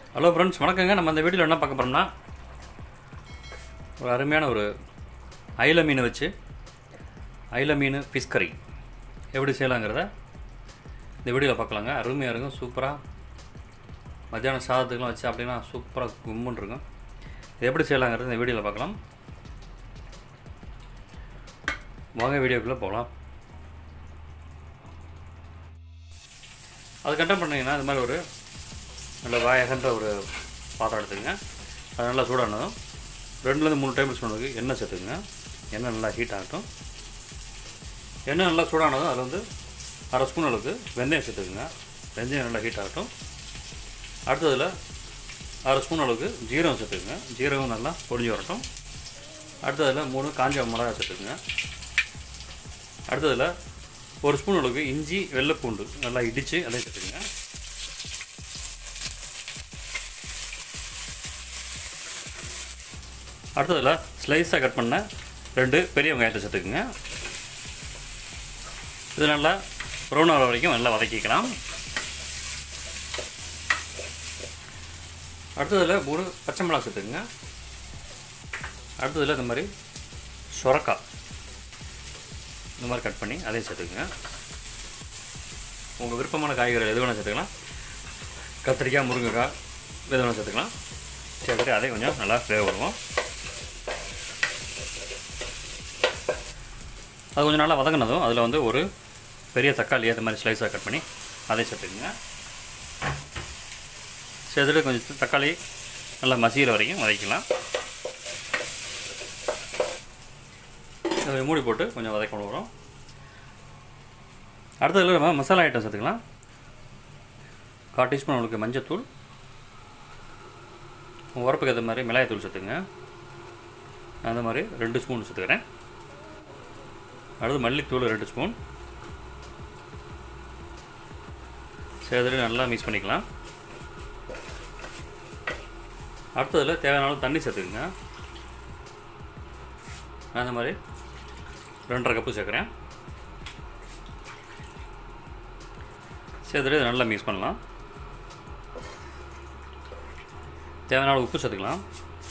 hello friends வணக்கங்க நம்ம இந்த வீடியோவில் என்ன பார்க்க போகிறோம்னா ஒரு அருமையான ஒரு அயில மீன் வச்சு அயில மீன் ஃபிஷ் கறி எப்படி செய்யலாங்கிறத இந்த வீடியோவில் பார்க்கலாங்க அருமையாக இருக்கும் சூப்பராக மத்தியானம் சாதத்துக்குலாம் வச்சு அப்படின்னா சூப்பராக கும்முன்னு இருக்கும் இது எப்படி செய்யலாங்கிறத இந்த வீடியோவில் பார்க்கலாம் வாங்க வீடியோக்குள்ளே போகலாம் அது கண்டம் பண்ணிங்கன்னா இது மாதிரி ஒரு நல்ல வாயகன்ற ஒரு பாத்திரம் எடுத்துக்கங்க அது நல்லா சூடானதும் ரெண்டுலேருந்து மூணு டேபிள் ஸ்பூன் அளவுக்கு எண்ணெய் சேர்த்துக்குங்க எண்ணெய் நல்லா ஹீட் ஆகட்டும் எண்ணெய் நல்லா சூடானதும் அதில் வந்து அரை ஸ்பூன் அளவுக்கு வெந்தயம் சேர்த்துக்குங்க வெந்தயம் நல்லா ஹீட் ஆகட்டும் அடுத்ததில் அரை ஸ்பூன் அளவுக்கு ஜீரகம் சேர்த்துக்குங்க ஜீரகம் நல்லா பொடிஞ்சு வரட்டும் அடுத்ததில் மூணு காஞ்ச மிளகாய் சேர்த்துக்குங்க அடுத்ததில் ஒரு ஸ்பூன் அளவுக்கு இஞ்சி வெள்ளைப்பூண்டு நல்லா இடித்து அதையும் சேர்த்துக்குங்க அடுத்ததில் ஸ்லைஸாக கட் பண்ண ரெண்டு பெரிய வெங்காயத்தை சேர்த்துக்குங்க இது நல்லா ப்ரௌன் ஆகிற வரைக்கும் நல்லா வதக்கிக்கலாம் அடுத்ததில் மூணு பச்சை மிளகா சேர்த்துக்குங்க அடுத்ததில் இந்த மாதிரி சொரக்காய் இந்த மாதிரி கட் பண்ணி அதையும் சேர்த்துக்குங்க உங்கள் விருப்பமான காய்கறிகள் எது வேணால் சேர்த்துக்கலாம் கத்திரிக்காய் முருங்கைக்காய் எது வேணால் சேர்த்துக்கலாம் சேர்த்துட்டு அதையும் கொஞ்சம் நல்லா வேக விடுவோம் அது கொஞ்சம் நல்லா வதங்கினதும் அதில் வந்து ஒரு பெரிய தக்காளி அந்த மாதிரி ஸ்லைஸாக கட் பண்ணி அதையும் சேர்த்துக்குங்க சேர்த்துட்டு கொஞ்சம் தக்காளி நல்லா மசிகிற வரைக்கும் வதக்கலாம் அதை மூடி போட்டு கொஞ்சம் வதக்க விடுறோம் அடுத்ததில் நம்ம மசாலா ஐட்டம் சேர்த்துக்கலாம் கால் டீஸ்பூன் உங்களுக்கு மஞ்சத்தூள் உங்கள் உரப்புக்கு ஏற்ற மாதிரி மிளகாய்த்தூள் சேர்த்துங்க அந்த மாதிரி ரெண்டு ஸ்பூன் சேர்த்துக்கிறேன் அடுத்து மல்லித்தூள் ரெண்டு ஸ்பூன் சேர்த்துட்டு நல்லா மிக்ஸ் பண்ணிக்கலாம் அடுத்ததில் தேவையான அளவு தண்ணி சேர்த்துக்குங்க அந்த மாதிரி ரெண்டரை கப்பு சேர்க்குறேன் சேர்த்துட்டு இதை நல்லா மிக்ஸ் பண்ணலாம் தேவையான அளவு உப்பு சேர்த்துக்கலாம்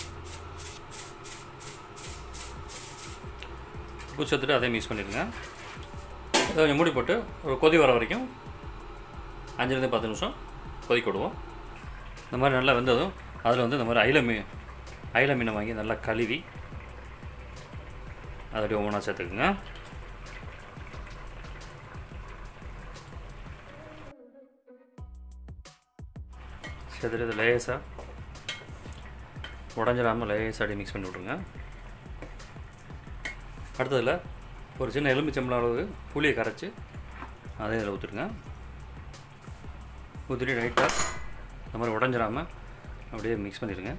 உப்பு சேர்த்துட்டு அதே மிக்ஸ் பண்ணிடுங்க இதை கொஞ்சம் மூடி போட்டு ஒரு கொதி வர வரைக்கும் அஞ்சுலேருந்து பத்து நிமிஷம் கொதிக்க விடுவோம் இந்த மாதிரி நல்லா வெந்ததும் அதில் வந்து இந்த மாதிரி அயில மீன் அயில மீனை வாங்கி நல்லா கழுவி அதை அப்படியே ஒவ்வொன்றா சேர்த்துக்குங்க சேர்த்துட்டு இது லேஸாக உடஞ்சிடாமல் லேஸாக அப்படியே மிக்ஸ் பண்ணி விட்ருங்க அடுத்ததில் ஒரு சின்ன எலுமிச்சம்பளம் அளவு புளியை கரைச்சி அதையும் இதில் ஊற்றுருங்க ஊற்றிட்டு லைட்டாக இந்த மாதிரி உடஞ்சிடாமல் அப்படியே மிக்ஸ் பண்ணிடுங்க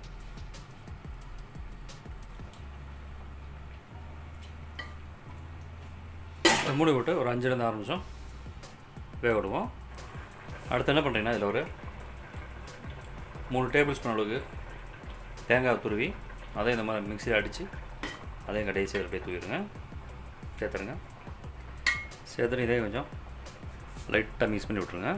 மூடி விட்டு ஒரு அஞ்சுலேருந்து ஆறு நிமிஷம் வேக விடுவோம் அடுத்து என்ன பண்ணுறீங்கன்னா இதில் ஒரு மூணு டேபிள் ஸ்பூன் அளவுக்கு தேங்காய் துருவி அதையும் இந்த மாதிரி மிக்சியில் அடித்து அதையும் கடைசி அப்படியே தூக்கிடுங்க சேர்த்துருங்க சேர்த்துட்டு இதே கொஞ்சம் லைட்டாக மிக்ஸ் பண்ணி விட்ருங்க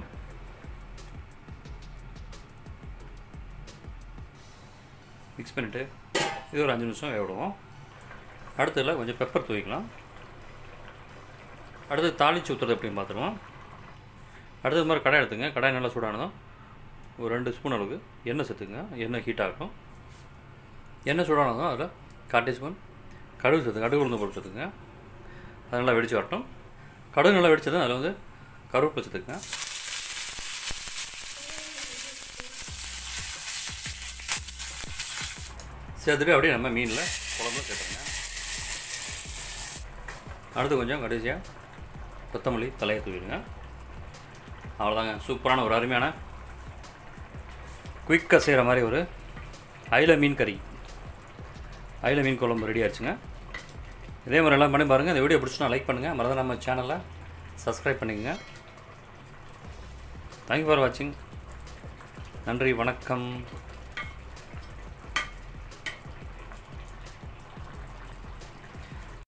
மிக்ஸ் பண்ணிவிட்டு இது ஒரு அஞ்சு நிமிஷம் வேக விடுவோம் அடுத்ததில் கொஞ்சம் பெப்பர் தூவிக்கலாம் அடுத்து தாளிச்சு ஊற்றுறது எப்படின்னு பார்த்துருவோம் அடுத்தது மாதிரி கடாய் எடுத்துங்க கடாய் நல்லா சூடானதும் ஒரு ரெண்டு ஸ்பூன் அளவுக்கு எண்ணெய் சேர்த்துங்க எண்ணெய் ஹீட் ஆகட்டும் எண்ணெய் சூடானதும் அதில் கால் டீஸ்பூன் கடுகு சேர்த்துங்க கடுகு உளுந்து போட்டு சேர்த்துங்க அது நல்லா வெடித்து வரட்டும் கடுகு நல்லா வெடிச்சதும் அதில் வந்து கருவேப்பிலை சேர்த்துங்க சேர்த்துட்டு அப்படியே நம்ம மீனில் குழம்பு சேர்த்துருங்க அடுத்து கொஞ்சம் கடைசியாக கொத்தமல்லி தலையை தூவிடுங்க அவ்வளோதாங்க சூப்பரான ஒரு அருமையான குயிக்காக செய்கிற மாதிரி ஒரு அயில மீன் கறி அயில மீன் குழம்பு ரெடி ஆயிடுச்சுங்க இதே மாதிரி எல்லாம் பண்ணி பாருங்கள் இந்த வீடியோ பிடிச்சுனா லைக் பண்ணுங்கள் மறந்து நம்ம சேனலை சப்ஸ்கிரைப் பண்ணிக்கோங்க தேங்க்யூ ஃபார் வாட்சிங் நன்றி வணக்கம்